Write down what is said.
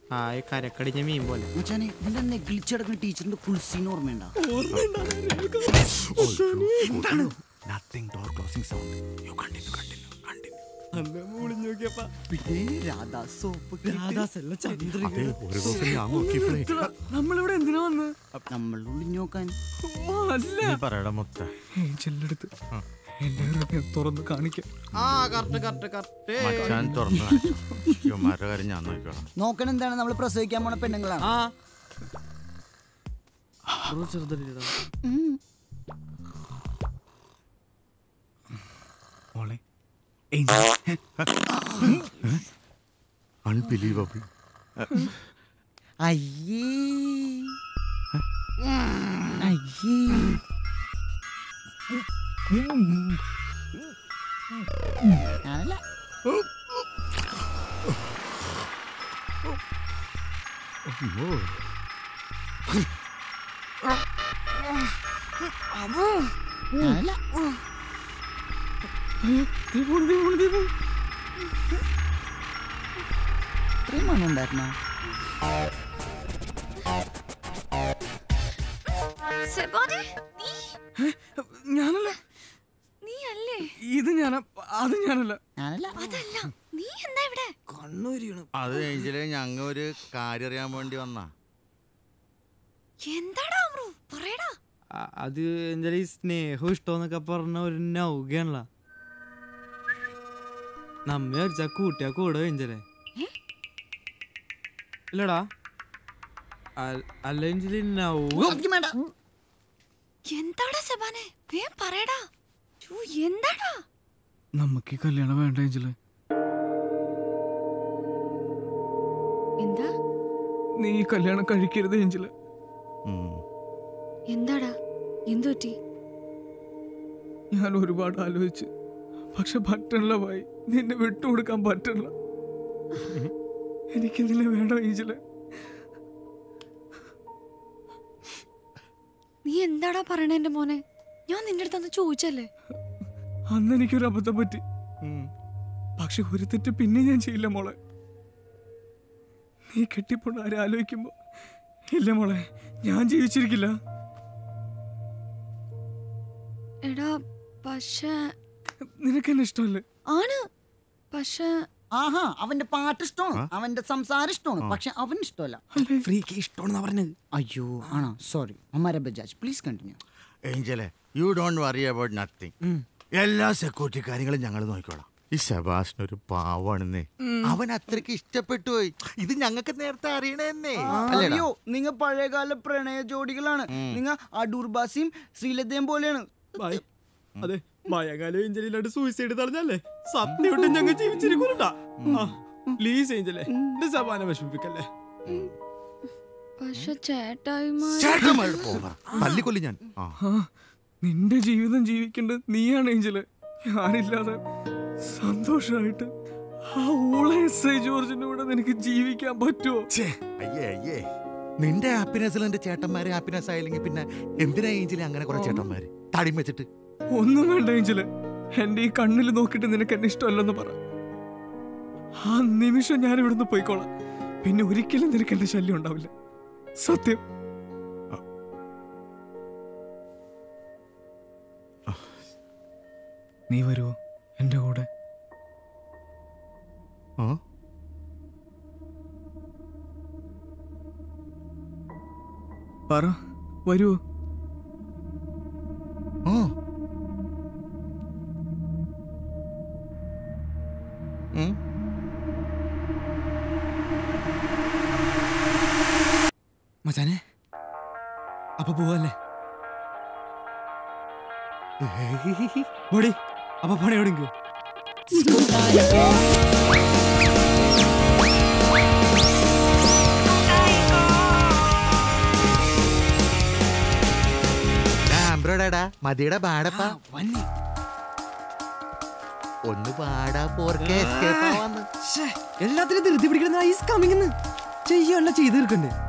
ആ ഈ കരക്കടിഞ്ഞ മീൻ പോലെ മച്ചാനെ നിന്റെ നെഗ്ലിച്ചടക്കുന്ന ടീച്ചറിന്റെ കുൽസീന്ന് ഓർമ്മയുണ്ടോ എന്താണ് nothing door closing sound you continue continue continue പിന്നെ രാധാ സോപ്പ് അതെ ഒരു ദിവസം ഞാൻ നോക്കിയപ്പോഴേ നമ്മളിവിടെ എന്തിനാ വന്ന് നമ്മൾ ഒളിഞ്ഞു നോക്കാൻ നീ പറയടാ മുത്ത ചെല്ലെടുത്ത് എന്റെ ഹൃദയം തുറന്ന് കാണിക്കാം ആ കറക്റ്റ് കറക്റ്റ് കറക്റ്റ് മച്ചാൻ തുറന്നു യുമാരുടെ കാര്യം ഞാൻ നോക്കിക്കോളാം നോക്കണ എന്താണ് നമ്മൾ പ്രസവിക്കാൻ പോണ പെണ്ണുങ്ങളാണ് ആ മോളെ അൺബിലീവബിൾ അയ്യേ അയ്യേ ഞാനല്ല ഞാനല്ല ഇത്രയും മണം ഉണ്ടായിരുന്നോ സെബാനെ നീ ഞാനല്ല നീ അല്ലേ ഇത് ഞാനാ അത് ഞാനല്ല ഞാനല്ല അതല്ല നീ എന്താ ഇവിടെ കണ്ണൂരിയാണ് അത് കഴിഞ്ഞില്ലേ ഞങ്ങ ഒരു കാര്യം അറിയാൻ വേണ്ടി വന്നാ എന്താടാ അമ്രു പറയടാ അത് എന്തായാലും ഈ സ്നേഹം ഇഷ്ടമെന്നൊക്കെ പറഞ്ഞ ഒരു നൗകയാണല്ല നമ്മ വിചാരിച്ചാ കൂട്ടിയാ കൂടെ കഴിഞ്ഞല്ലേ ഇല്ലടാ അൽ- അല്ല എഞ്ചലി നൗക എനിക്ക് വേണ്ട എന്താടാ സെബാനെ വേം പറയടാ ഛൂ, എന്താടാ നമുക്ക് ഈ കല്യാണം വേണ്ട എഞ്ചലേ എന്താ നീ ഈ കല്യാണം കഴിക്കരുത് എഞ്ചല് ഉം. എന്താടാ എന്തു പറ്റി ഞാൻ ഒരുപാട് ആലോചിച്ച് പക്ഷെ പറ്റണില്ല ഭായി നിന്നെ വിട്ടുകൊടുക്കാൻ പറ്റണില്ല എനിക്ക് നിന്നെ വേണം ഏഞ്ചല് നീ എന്താടാ പറയണേ എന്റെ മോനെ ഞാൻ നിന്റെ അടുത്ത് ചോദിച്ചല്ലേ അന്ന് എനിക്കൊരു അബദ്ധം പറ്റി പക്ഷെ ഒരു തെറ്റ് പിന്നെ ഞാൻ ചെയ്യില്ല മോളെ നീ കെട്ടിപ്പോണ്ട് ആരെ ആലോചിക്കുമ്പോ ഇല്ല മോളെ ഞാൻ ജീവിച്ചിരിക്കില്ല എടാ പക്ഷേ നിനക്ക് എന്നെ ഇഷ്ടമല്ലേ ആണ് പക്ഷേ ആഹാ അവന്റെ പാട്ട് ഇഷ്ടമാണ് അവന്റെ സംസാരം ഇഷ്ടമാണ് പക്ഷെ അവൻ ഇഷ്ടമല്ല ഫ്രീക്ക് ഇഷ്ടമാണെന്നാ പറഞ്ഞത് അയ്യോ ആണോ സോറി അമ്മാര ബജാജ് പ്ലീസ് കണ്ടിന്യൂ ഏഞ്ചലെ you don't worry about nothing എല്ലാ സെക്യൂരിറ്റി കാര്യങ്ങളും ഞങ്ങൾ നോക്കിക്കോളാം ഈ സെബാസ്റ്റിന് ഒരു പാവാണെന്നേ അവൻ അത്രയ്ക്ക് ഇഷ്ടപ്പെട്ടു പോയി ഇത് ഞങ്ങൾക്ക് നേരത്തെ അറിയണേന്നേ അല്ലേടാ അയ്യോ നിങ്ങ പഴയകാല പ്രണയ ജോഡികളാണ് നിങ്ങ അടൂർ ബാസിയും ശ്രീലതയും പോലെയാണ് അതെ മഴകാലം ഏഞ്ചലിനായിട്ട് സൂയിസൈഡ് തടഞ്ഞല്ലേ സത്യമായിട്ട് ഞങ്ങൾ ജീവിച്ചിരിക്കൂലട്ടാ പ്ലീസ് ഏഞ്ചലെ എന്റെ സമാനം വിഷമിപ്പിക്കല്ലേ പക്ഷെ ചേട്ടായിമാർ ചേട്ടന്മാരുടെ പോകാം തല്ലിക്കൊല്ലി ഞാൻ ആ ആ നിന്റെ ജീവിതം ജീവിക്കേണ്ടത് നീയാണ് ഏഞ്ചല് ഞാനില്ലാതെ സന്തോഷമായിട്ട് ആ ഊള എസ് ഐ ജോർജിന്റെ കൂടെ നിനക്ക് ജീവിക്കാൻ പറ്റുമോ ഛേ, അയ്യേ അയ്യേ നിന്റെ ഹാപ്പിനെസ്സിൽ എന്റെ ചേട്ടന്മാരെ ഹാപ്പിനെസ് ആയില്ലെങ്കിൽ പിന്നെ എന്തിനാ ഏഞ്ചലി അങ്ങനെ കുറെ ചേട്ടന്മാര് തടിയും വെച്ചിട്ട് ഒന്നും വേണ്ട ഏഞ്ചല് എന്റെ ഈ കണ്ണിൽ നോക്കിയിട്ട് നിനക്ക് എന്നെ ഇഷ്ടമല്ലെന്ന് പറ ആ നിമിഷം ഞാൻ ഇവിടുന്ന് പോയിക്കോളാം പിന്നെ ഒരിക്കലും നിനക്ക് എന്റെ ശല്യം ഉണ്ടാവില്ല സത്യം നീ വരുമോ എന്റെ കൂടെ ആ പറ വരുമോ ആ ഉം. മച്ചാനെ അപ്പൊ പോവല്ലേ ഓടി അപ്പൊ പണി എവിടെങ്കോ ആംബ്രോടാടാ മതിയുടെ പാടപ്പാ ഒന്ന് പാടാ പോർക്കെ എസ്കേപ്പ് ആവാന്ന് എല്ലാത്തിനും ധൃതി പിടിക്കണം ഐസ് കമ്മിങ് ചെയ്യാനുള്ള ചെയ്ത് തീർക്കണ്ടേ